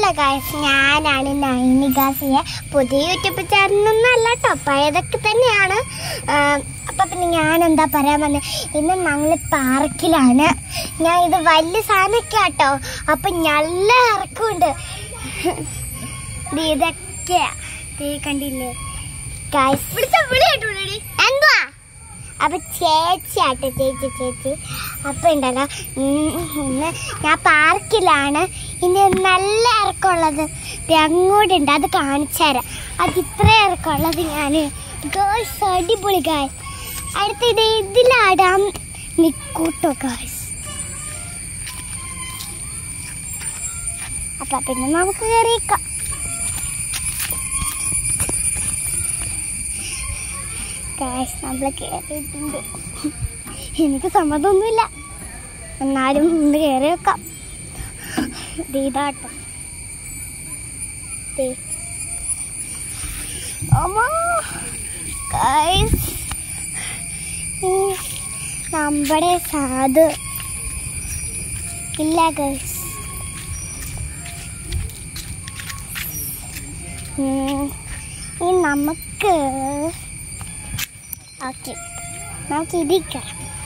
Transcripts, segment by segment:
Hello guys ഞാനാണ് നൈനികാസിയ പുതിയ YouTube ചാനലൊന്നും അല്ല കേട്ടോ പഴയതൊക്കെ തന്നെയാണ് ആം, അപ്പൊ പിന്നെ ഞാൻ എന്താ പറയാൻ വന്നത് ഇന്ന് ഞങ്ങൾ പാർക്കിലാണ് ഞാൻ ഇത് വലിയ സാധനമൊക്കെ കേട്ടോ അപ്പൊ നല്ല ഇറക്കമുണ്ട് ദേ ഇതൊക്കെയാ ദേ കണ്ടില്ലേ ഗായ്സ് എന്തുവാ അപ്പൊ ചേച്ചി ആട്ടെ ചേച്ചി ചേച്ചി അപ്പൊ ഉണ്ടല്ലോ ഉം, ഇന്ന് ഞാൻ പാർക്കിലാണ് ഇനി നല്ല ഇറക്കമുള്ളത് ദേ അങ്ങോട്ടുണ്ട് അത് കാണിച്ചു തരാം അത് ഇത്ര ഇറക്കമുള്ളത് ഞാൻ ഗേൾസ് അടിപൊളി ഗായ് അടുത്ത ഇത് ഇതിലാടാം നിക്കൂട്ടോ ഗായ്സ് അപ്പൊ പിന്നെ നമുക്ക് കയറിയേക്കാം ഗായ്സ് നമ്മൾ കയറിയിട്ടുണ്ട് എനിക്ക് സമ്മതമൊന്നുമില്ല എന്നാലും ഒന്ന് കയറി വെക്കാം ദേ ഇതാട്ടോ ദേ. അമ്മോ. ഗായ്സ് ഉം, നമ്മുടെ സാധു ഇല്ല ഗൈസ് ഇനി നമുക്ക് ഓക്കെ നമുക്ക് ഇതിക്കാം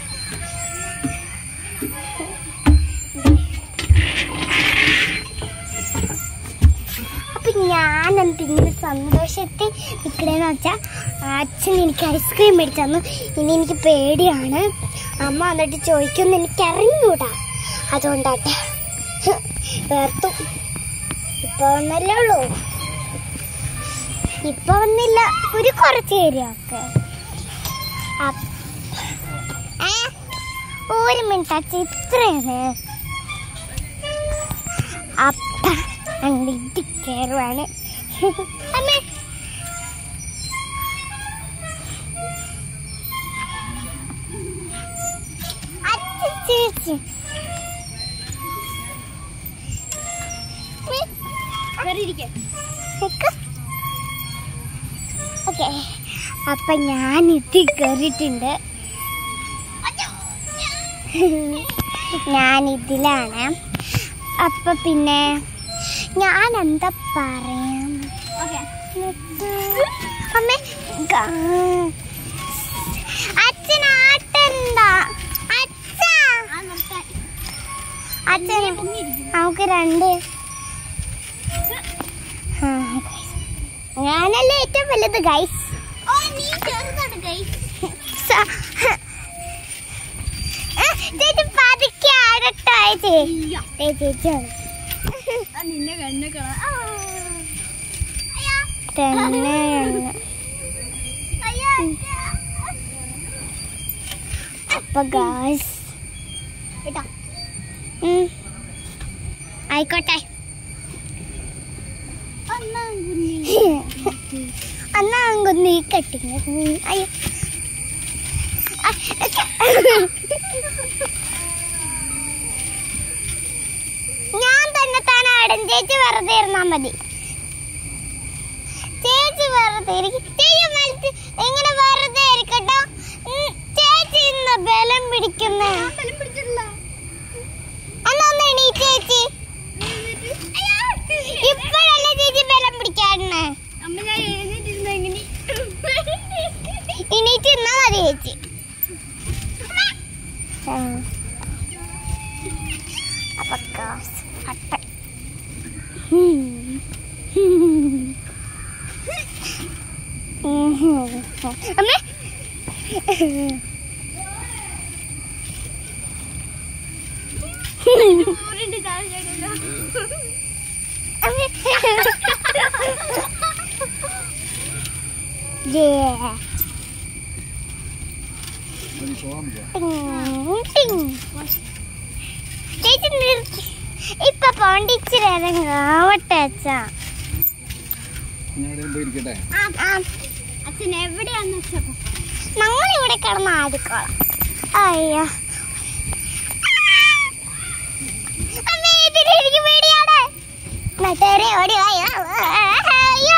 അപ്പൊ ഞാൻ എന്തെങ്കിലും സന്തോഷത്തിൽ നിൽക്കണേന്ന് വെച്ചാൽ അച്ഛൻ എനിക്ക് ഐസ്ക്രീം മേടിച്ചു തന്നു ഇനി എനിക്ക് പേടിയാണ് അമ്മ വന്നിട്ട് ചോദിക്കുമെന്ന് എനിക്ക് അറിഞ്ഞൂടാ അതുകൊണ്ടാട്ടെ വേർത്തു ഇപ്പൊ വന്നല്ലേ ഉള്ളൂ ഇപ്പൊ വന്നില്ല ഒരു കുറച്ച് ഏരിയൊക്കെ ഒരു മിനിറ്റ് അച്ഛ ഇത്രയാണ് അപ്പ ഞങ്ങൾ ഇത് കയറുവാണ് അമ്മേ അച്ഛൻ ചേച്ചി ഓക്കെ അപ്പൊ ഞാൻ ഇത് കയറിയിട്ടുണ്ട് ഞാൻ ഇതിലാണ് അപ്പൊ പിന്നെ ഞാൻ എന്താ പറയാം അമ്മേ ഗ- അച്ഛൻ ആട്ടെന്താ അച്ഛാ അച്ഛൻ നമുക്ക് രണ്ട് ആ, guys. ഞാനല്ലേ ഏറ്റവും വലുത് ഗൈസ് ചേച്ചി പതുക്കെ ആടട്ടോ ചേച്ചി ദേ ചേച്ചിയാണ് നിന്നെ കണ്ണ തന്നെയാണ് അപ്പൊ ഗായ്സ് ആയിക്കോട്ടെ അന്നാ അങ്ങ് നീ കട്ടിങ് അയ്യോ ആ, ഞാൻ തന്നെ താൻ ആടും ചേച്ചി വെറുതെ ഇരുന്നാ മതി ചേച്ചി വെറുതെ ഇരിക്കും ചേച്ചി വലുത് ഇങ്ങനെ വെറുതെ ഇരിക്കട്ടോ ഉം, ചേച്ചി ഇന്ന് ബലം പിടിക്കുന്നേ എന്നാ ഒന്ന് എണീറ്റ് ചേച്ചി ഇപ്പോഴല്ലേ ചേച്ചി ബലം പിടിക്കാടുന്നേ അമ്മ ഞാൻ എഴുന്നേറ്റിരുന്ന എങ്ങനെ എണീറ്റ് ഇരുന്നാ മതി ചേച്ചി ആ. അപ്പൊ കാസ് അട്ട അമ്മേ ഊരിന്റെ താഴെ അമ്മേ Yeah. ചേച്ചി നിർത്തി ഇപ്പൊ പോണ്ടിച്ചിരി ഇറങ്ങാവട്ടെ അച്ഛാ ഇരിക്കട്ടെ അച്ഛൻ എവിടെയാന്ന് വെച്ചപ്പോ ഞങ്ങൾ ഇവിടെ കിടന്ന് ആടിക്കോളാം അയ്യോ അമ്മേ, ഇതിന് എനിക്ക് പേടിയാണ്. നാട്ടുകാരെ ഓടി വായോ. അയ്യോ.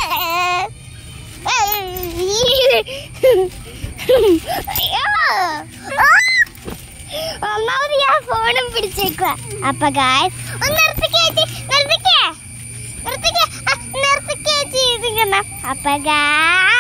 അയ്യോ. ആ. ഒന്നാമത് ഞാൻ ഫോണും പിടിച്ചേക്കുക അപ്പൊ ഗായ്സ് ഒന്ന് നിർത്തിക്കേ ചേച്ചി നിർത്തിക്കേ കാണിക്കുന്ന അപ്പൊ ഗാ